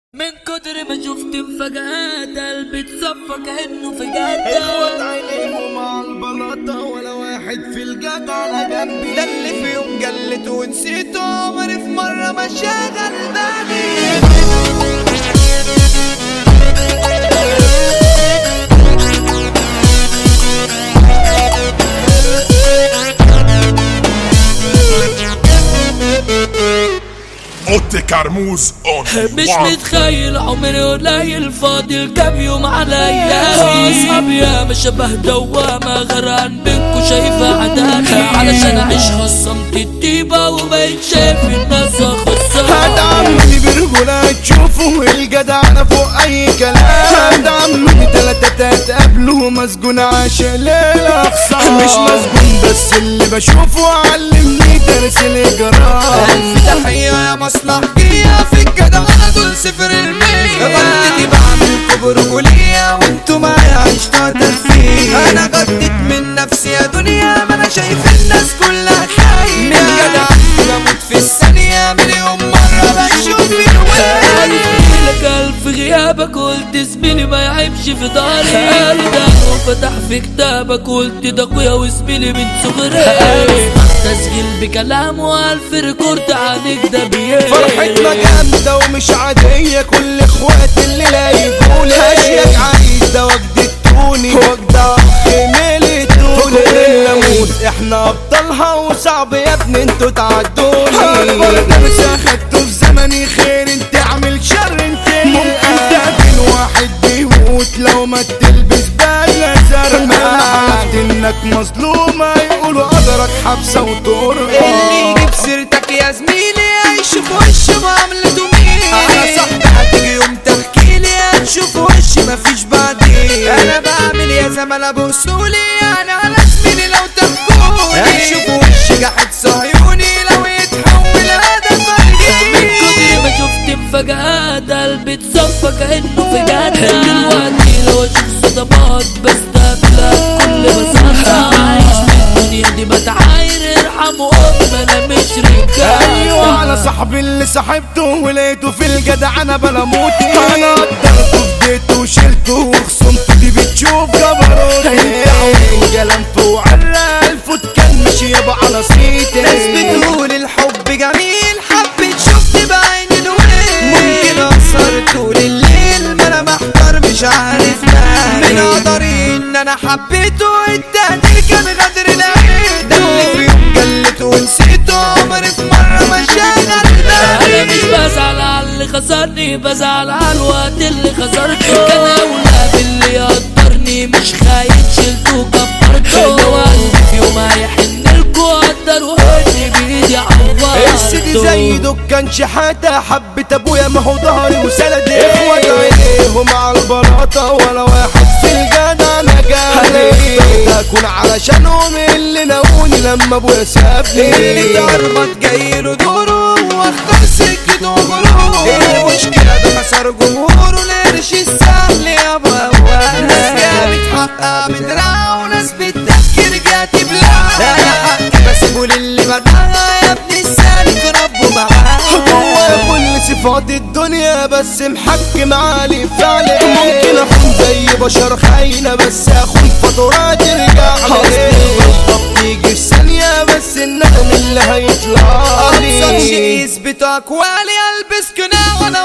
من كتر ما شفت مفاجآت قلبي اتصفى كأنه في اخوات جدة عينيهم على البلاطة ولا واحد في الجد على جنبي ده اللي في يوم جلت ونسيته عمري في مرة ما شغل بالي اوتي كرموز اون مش متخيل عمري قليل فاضل كام يوم عليا اصحابي يا ما شبه دوامة غرقان بينكو شايفة عدامة علشان اعيش خصمت الطيبة وبقيت شايف الناس هات خصامة عمي برجولة تشوفوا الجدع انا فوق اي كلام هات عمي تلاتة تقابلوا مسجون عاشق للاقصى مش مسجون بس اللي بشوفه علمني درس الاجرام الف تحية يا مصلحجية في الجدع انا دول صفر المية غلطتي بعمل كبر كلية وانتوا معايا عشتوا ترفيه انا غطيت من نفسي يا دنيا ما انا شايف الناس كلها خايفة من جدع بموت في الثانية مليون مرة بشوف الوالد لك ألف غيابك قلت زميلي ما يعيبش في داري قالوا ده وفتح في كتابك قلت ده اخويا وزميلي من صغري تسجيل بكلامه ألف ريكورد عليك ده بيه فرحتنا جامدة ومش عادية كل اخواتي اللي لايقولي هاشيك عايز ده وجد التوني وجد خميلي توني الليمون احنا ابطالها وصعب يا ابني انتوا تعدوني اكبر درس اخدته في زمني خير انت اعمل شر انت ممكن تقابل واحد بيموت لو ما تلبس بدلة زرقاء عرفت انك مظلومة يقولوا قدرك حبسة وطرقة اللي يجيب سيرتك يا زميلي يعيش في وش معاملته مين على صاحبي هتيجي يوم تحكيلي هتشوف وش مفيش بعدين انا بعمل يا زملاء بوصولي يعني على زميلي لو تحكوني هتشوف وش جحد صهيوني لو يتحول هدف من كتر ما شفت مفاجآت قلبي اتصفى كأنه في جنة دلوقتي لو اشوف صدمات بستقبلها بكل بساطة عايش في الدنيا دي بتعاير ارحموا امي انا مش ايوه رجالة على صاحبي اللي صاحبته ولقيته في الجدع انا بلا موتي انا قدرته اديته وشلته وخصمته دي بتشوف جبروتي كلام فوق على الفوت كان مش يابا على صيتي ناس بتقول الحب جميل حبيت شفت بعيني الويل ممكن اسهر طول الليل ما انا محتار مش عارف مالي من قدري ان انا حبيته التقدير كان غدر العين ده اللي في يوم جلته ونسيته عمري في مره ما شغل انا مش بالي بزعل على اللي خسرني بزعل على الوقت اللي خسرته كان اولى باللي يقدرني مش خايف شلته وكبرته لو قلبي في يوم هيحن لكوا قدروا اني بايدي السيدي زي عورته دكان شحاتة حبة ابويا ما هو ظهري وسندي اخوات عينيهم على البلاطة ولا واحد في الجدع نجاني اكون علشانهم اللي ناوني لما ابويا سابني اللي اتعربط جاي له دوره واختار سكته وغروره المشكلة ده خسر جمهوره القرش السهل يا بابا ناس جابت حقها بدراع وناس بتفكر جات بلا انا حقي بسيبه للي بدعها يا ابني السالك ربه معاه جوا كل صفات الدنيا بس محكم علي فعلي ممكن اكون زي بشر خاينة بس اخون فترات ترجع لي بتيجي في ثانية بس الندم اللي هيطلع أبصر شيء لي يثبت أقوالي ألبس قناع وأنا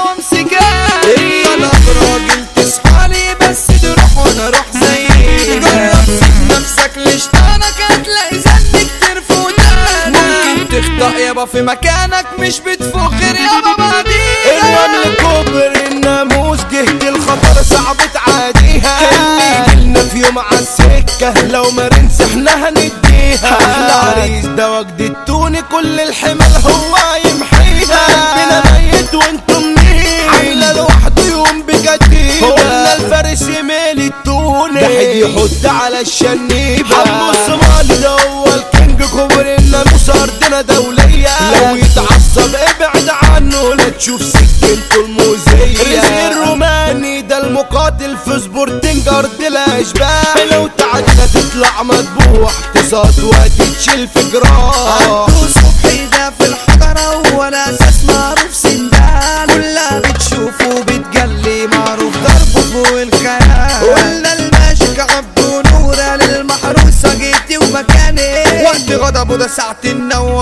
وامسكها أنا براجل تصحالي بس تروح وأنا أروح زيي جرب سيب نفسك لشطانك هتلاقي زن كتير في ودانك ممكن تخطأ يابا في مكانك مش بتفخر يابا بعدين الرمل كبر الناموس جهد الخطر صعب تعاديها اللي جيلنا في يوم عالسكة لو ما رنس احنا هنديها العريس ده وجد التوني كل الحمل هو يمحيها قلبنا ميت وانتم مين عاملة لوحده يوم بجديدة قلنا الفارس يميل التوني ده حد يحط على الشنيبة حمو الصومالي ده هو الكينج كبر الناموس ارضنا دولية لو يتعصب ابعد عنه لا تشوف سكنته الموزية رزق الروماني ده المقاتل في سبورتنج ارض الاشباح لو تعدى تطلع مذبوح تصاد وتتشيل في جراح عبدو صبحي ده في الحضرة ولا أساس معروف سندان كلها بتشوفه بت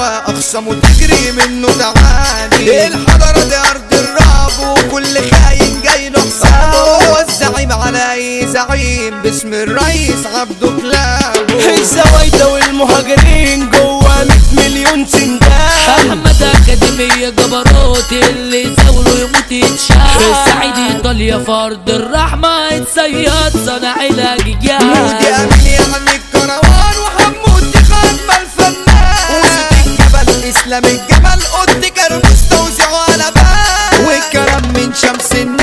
الهوى اخصم وتجري منه تعاني الحضرة دي ارض الرعب وكل خاين جاي له حسابه هو الزعيم على اي زعيم باسم الرئيس عبده كلابه الزوايدة والمهاجرين جوا 100 مليون سندان احمد اكاديمية جبروت اللي زاوله يموت يتشاف سعيد ايطاليا فرد الرحمة يتصيد صنع مودي الاجيال امين يعني الكروان وحمود دي خدمة الفنان وسط الجبل اسلام الجمل قد كرموس توزيعه على بال والكلام من شمس الناس